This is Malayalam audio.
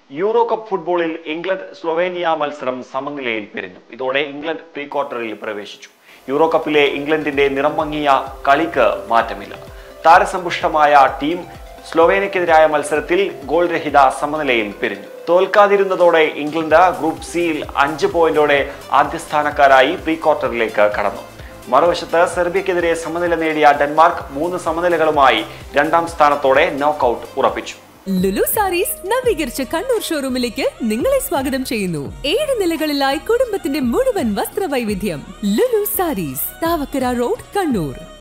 യൂറോ കപ്പ് ഫുട്ബോളിൽ ഇംഗ്ലണ്ട് സ്ലൊവേനിയ മത്സരം സമനിലയിൽ പിരിഞ്ഞു ഇതോടെ ഇംഗ്ലണ്ട് പ്രീ ക്വാർട്ടറിൽ പ്രവേശിച്ചു യൂറോ കപ്പിലെ ഇംഗ്ലണ്ടിന്റെ നിറം മങ്ങിയ കളിക്ക് മാറ്റമില്ല താരസമ്പുഷ്ടമായ ടീം സ്ലൊവേനിയക്കെതിരായ മത്സരത്തിൽ ഗോൾ രഹിത സമനിലയിൽ പിരിഞ്ഞു തോൽക്കാതിരുന്നതോടെ ഇംഗ്ലണ്ട് ഗ്രൂപ്പ് സിയിൽ അഞ്ച് പോയിന്റോടെ ആദ്യ സ്ഥാനക്കാരായി പ്രീ ക്വാർട്ടറിലേക്ക് കടന്നു മറുവശത്ത് സെർബിയക്കെതിരെ സമനില നേടിയ ഡെൻമാർക്ക് മൂന്ന് സമനിലകളുമായി രണ്ടാം സ്ഥാനത്തോടെ നോക്കൌട്ട് ഉറപ്പിച്ചു ലുലു സാരീസ് നവീകരിച്ച കണ്ണൂർ ഷോറൂമിലേക്ക് നിങ്ങളെ സ്വാഗതം ചെയ്യുന്നു ഏഴ് നിലകളിലായി കുടുംബത്തിന്റെ മുഴുവൻ വസ്ത്രവൈവിധ്യം ലുലു സാരീസ് താവക്കര റോഡ് കണ്ണൂർ